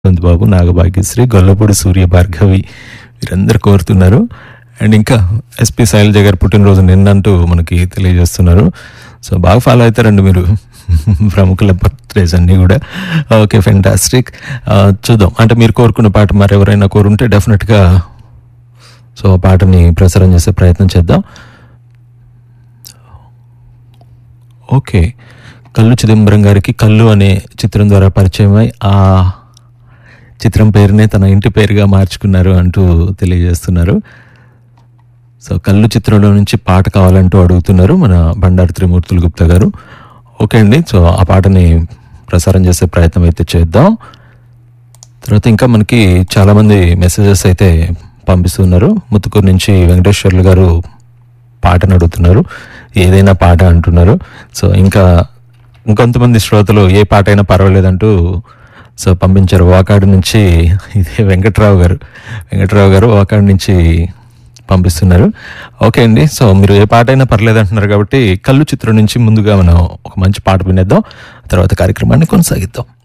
రేవంత్ బాబు నాగభాగ్యశ్రీ గొల్లపూడి సూర్య భార్గవి వీరందరూ కోరుతున్నారు అండ్ ఇంకా ఎస్పి శైలజ గారు పుట్టినరోజు నిన్నంటూ మనకి తెలియజేస్తున్నారు సో బాగా ఫాలో అవుతారండి మీరు ప్రముఖుల బర్త్డేస్ అన్నీ కూడా ఓకే ఫెంటాస్టిక్ చూద్దాం అంటే మీరు కోరుకున్న పాట మరి ఎవరైనా కోరుంటే డెఫినెట్గా సో ఆ పాటని ప్రసారం చేసే ప్రయత్నం చేద్దాం ఓకే కల్లు చిదంబరం గారికి కల్లు అనే చిత్రం ద్వారా పరిచయమై ఆ చిత్రం పేరునే తన ఇంటి పేరుగా మార్చుకున్నారు అంటూ తెలియజేస్తున్నారు సో కళ్ళు చిత్రంలో నుంచి పాట కావాలంటూ అడుగుతున్నారు మన బండారు త్రిమూర్తులు గుప్తా గారు ఓకే అండి సో ఆ పాటని ప్రసారం చేసే ప్రయత్నం అయితే చేద్దాం తర్వాత ఇంకా మనకి చాలామంది మెసేజెస్ అయితే పంపిస్తున్నారు ముత్తుకూరు నుంచి వెంకటేశ్వర్లు గారు పాటను అడుగుతున్నారు ఏదైనా పాట అంటున్నారు సో ఇంకా ఇంకొంతమంది శ్రోతలు ఏ పాట అయినా పర్వాలేదంటూ సో పంపించారు వాకాడు నుంచి ఇదే వెంకట్రావు గారు వెంకట్రావు గారు వాకాడు నుంచి పంపిస్తున్నారు ఓకే అండి సో మీరు ఏ పాట అయినా పర్లేదు అంటున్నారు కాబట్టి కళ్ళు చిత్రం నుంచి ముందుగా మనం ఒక మంచి పాట వినేద్దాం తర్వాత కార్యక్రమాన్ని కొనసాగిద్దాం